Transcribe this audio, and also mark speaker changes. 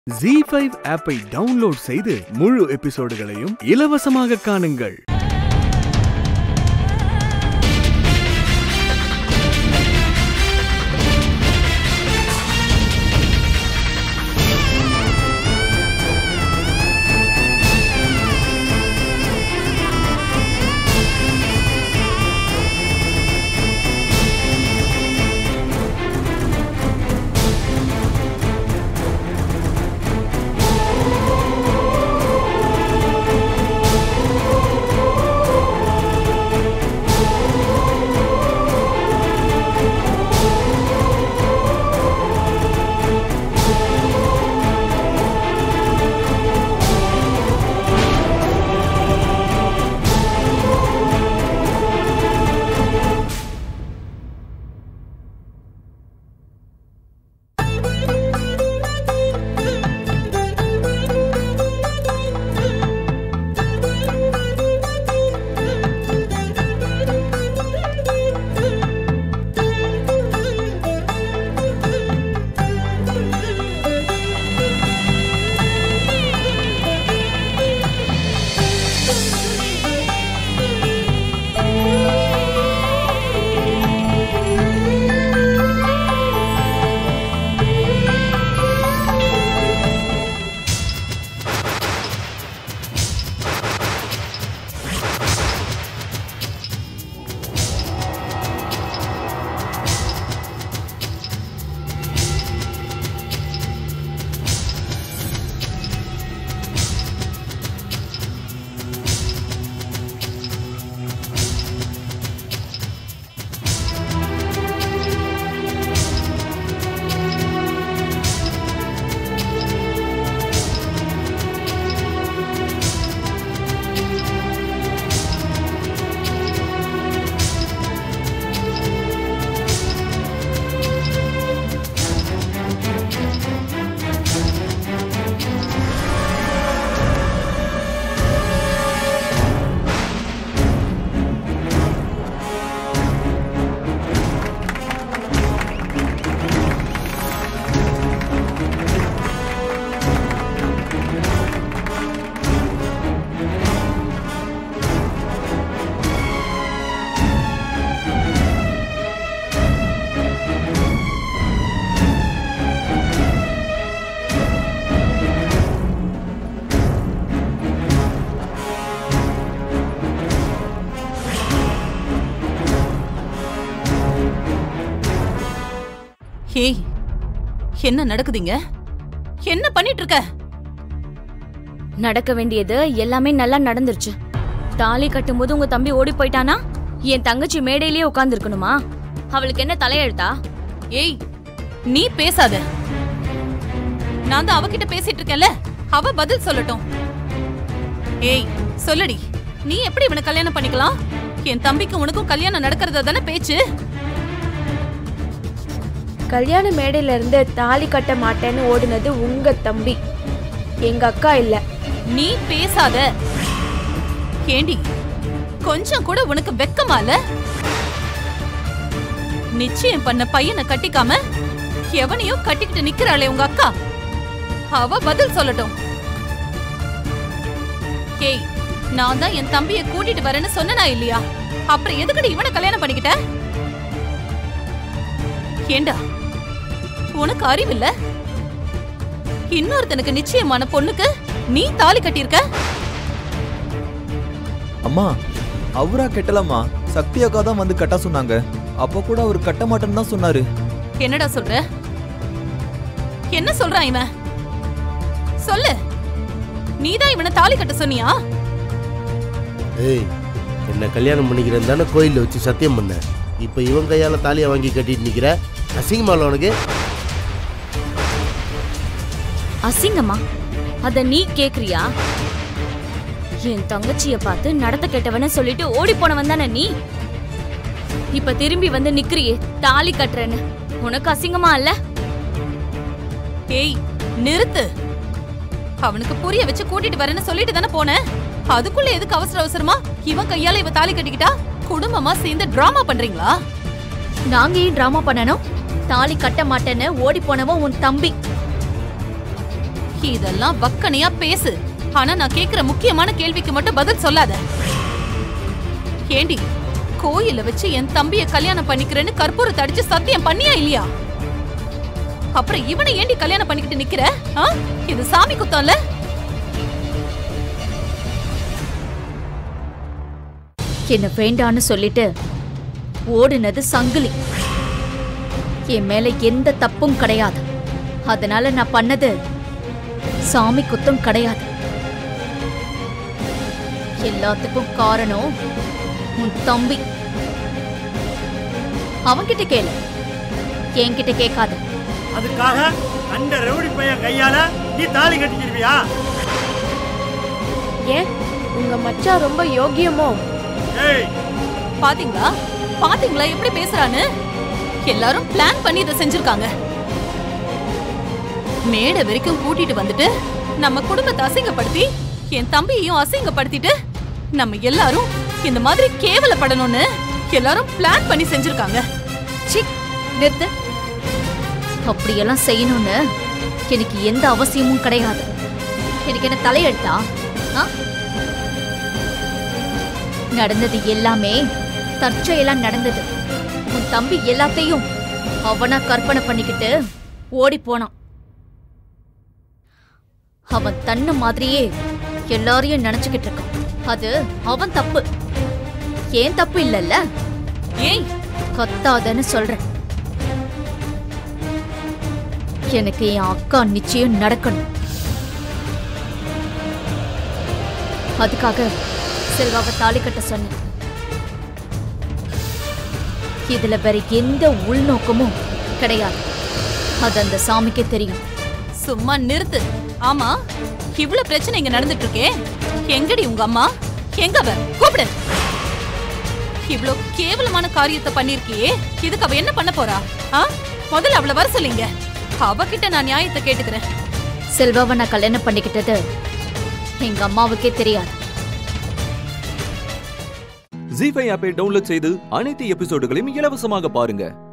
Speaker 1: G five ஆப்பை download செய்து முழு எபிசோடுகளையும் இலவசமாக காணுங்கள்
Speaker 2: ஹேய் என்ன நடக்குதுங்க என்ன பண்ணிட்டு இருக்க
Speaker 3: நடக்க வேண்டியது எல்லாமே நல்லா நடந்துருச்சு தாலி கட்டும்போது உங்க தம்பி ஓடி போயிட்டானா என் தங்கச்சி மேடையிலேயே உட்கார்ந்து அவளுக்கு என்ன தலையெழுத்தா
Speaker 2: ஏய் நீ பேசாத நான் தான் அவகிட்ட பேசிட்டு இருக்கேன்ல அவ பதில் சொல்லட்டும் ஏய் சொல்லுடி நீ எப்படி இவனை கல்யாணம் பண்ணிக்கலாம் என் தம்பிக்கு உனக்கும் கல்யாணம் நடக்கிறதா தானே பேச்சு
Speaker 4: கல்யாண மேடையில இருந்து தாலி கட்ட மாட்டேன்னு ஓடுனது உங்க தம்பி எங்க அக்கா இல்ல
Speaker 2: நீ பேசாத ஏண்டி கொஞ்சம் கூட உனக்கு வெக்கமால நிச்சயம் பண்ண பையனை கட்டிக்காம எவனையோ கட்டிக்கிட்டு நிக்கிறாளே உங்க அக்கா அவ பதில் சொல்லட்டும் ஏய் நான் தான் என் தம்பிய கூட்டிட்டு வரேன்னு சொன்னனா இல்லையா அப்புறம் எதுக்குடி இவனை கல்யாணம் பண்ணிக்கிட்ட ஏண்டா உனக்கு அறிவில்ல இன்னொருத்தனுக்கு நிச்சயமான பொண்ணுக்கு நீ தாலி கட்டியிருக்க
Speaker 5: அம்மா அவரா கெட்டலம்மா சக்தி அக்கா தான் வந்து கட்ட சொன்னாங்க அப்ப கூட அவர் கட்ட மாட்டேன்னு தான் சொன்னாரு
Speaker 2: என்னடா சொல்ற என்ன சொல்றான் இவன் சொல்லு நீதான் இவனை தாலி கட்ட சொன்னியா
Speaker 6: ஏய் என்ன கல்யாணம் பண்ணிக்கிறேன் தானே கோயிலில் வச்சு சத்தியம் பண்ண இப்போ இவன் கையால தாலியை வாங்கி கட்டிட்டு நிக்கிற அசிங்கமால உனக்கு
Speaker 3: அசிங்கமா அத நீ கேக்குறியா என் தங்கச்சிய பார்த்து நடத்த கெட்டவன சொல்லிட்டு ஓடி போனவன் தானே நீ இப்ப திரும்பி வந்து நிக்கிறியே தாலி கட்டுறேன்னு உனக்கு அசிங்கமா இல்ல
Speaker 2: ஏய் நிறுத்து அவனுக்கு புரிய வச்சு கூட்டிட்டு வரேன்னு சொல்லிட்டு தானே போனேன் அதுக்குள்ள எதுக்கு அவசர அவசரமா இவன் கையால இவ தாலி கட்டிக்கிட்டா குடும்பமா சேர்ந்து டிராமா பண்றீங்களா
Speaker 3: நாங்க ஏன் டிராமா பண்ணணும் தாலி கட்ட மாட்டேன்னு ஓடி போனவன் உன் தம்பி
Speaker 2: இதெல்லாம் வக்கனையா பேசு ஆனா நான் கேக்குற முக்கியமான கேள்விக்கு மட்டும் பதில் சொல்லாத ஏண்டி கோயில வச்சு என் தம்பிய கல்யாணம் பண்ணிக்கிறேன்னு கற்பூரத்தை அடிச்சு சத்தியம் பண்ணியா இல்லையா அப்புறம் இவனை ஏண்டி கல்யாணம் பண்ணிக்கிட்டு நிக்கிற ஆ? இது சாமி குத்தம்ல
Speaker 3: என்ன வேண்டான்னு சொல்லிட்டு ஓடுனது சங்கிலி என் மேல எந்த தப்பும் கிடையாது அதனால நான் பண்ணது சாமி குத்தம் கிடையாது எல்லாத்துக்கும் காரணம் உன் தம்பி அவன்கிட்ட கேளு என்கிட்ட கேட்காத
Speaker 7: அதுக்காக அந்த ரவுடி பையன் கையால நீ தாலி கட்டிக்கிருவியா
Speaker 4: ஏன் உங்க மச்சான் ரொம்ப யோகியமோ
Speaker 7: ஏய்
Speaker 2: பாத்தீங்களா பாத்தீங்களா எப்படி பேசுறான்னு எல்லாரும் பிளான் பண்ணி இதை செஞ்சிருக்காங்க மேடை வரைக்கும் கூட்டிட்டு வந்துட்டு நம்ம குடும்பத்தை அசிங்கப்படுத்தி என் தம்பியையும் அசிங்கப்படுத்திட்டு நம்ம எல்லாரும் இந்த மாதிரி கேவலப்படணும்னு எல்லாரும் பிளான் பண்ணி செஞ்சிருக்காங்க
Speaker 3: சி நிறுத்து அப்படியெல்லாம் செய்யணும்னு எனக்கு எந்த அவசியமும் கிடையாது எனக்கு என்ன தலையெழுத்தா ஆ? நடந்தது எல்லாமே தற்செயலா நடந்தது உன் தம்பி எல்லாத்தையும் அவனா கற்பனை பண்ணிக்கிட்டு ஓடி போனான் அவன் தன்ன மாதிரியே எல்லாரையும் நினைச்சுக்கிட்டு இருக்கான் அது அவன் தப்பு ஏன் தப்பு இல்லல்ல
Speaker 2: ஏய்
Speaker 3: கத்தாதன்னு சொல்றேன் எனக்கு என் அக்கா நிச்சயம் நடக்கணும் அதுக்காக செல்வாவை தாலி கட்ட சொன்னேன் இதுல வேற எந்த உள்நோக்கமும் கிடையாது அது அந்த சாமிக்கே தெரியும்
Speaker 2: சும்மா நிறுத்து ஆமா இவ்ளோ பிரச்சனை இங்க நடந்துட்டு இருக்கே எங்கடி உங்க அம்மா எங்க அவ கூப்பிடு இவ்ளோ கேவலமான காரியத்தை பண்ணிருக்கியே இதுக்கு அவ என்ன பண்ண போறா ஆ முதல்ல அவள வர சொல்லிங்க அவகிட்ட நான் நியாயத்தை கேட்டுக்கிறேன்
Speaker 3: செல்வாவை நான் கல்யாணம் பண்ணிக்கிட்டது எங்க அம்மாவுக்கே தெரியாது
Speaker 8: ஜி ஃபைவ் ஆப்பை டவுன்லோட் செய்து அனைத்து எபிசோடுகளையும் இலவசமாக பாருங்க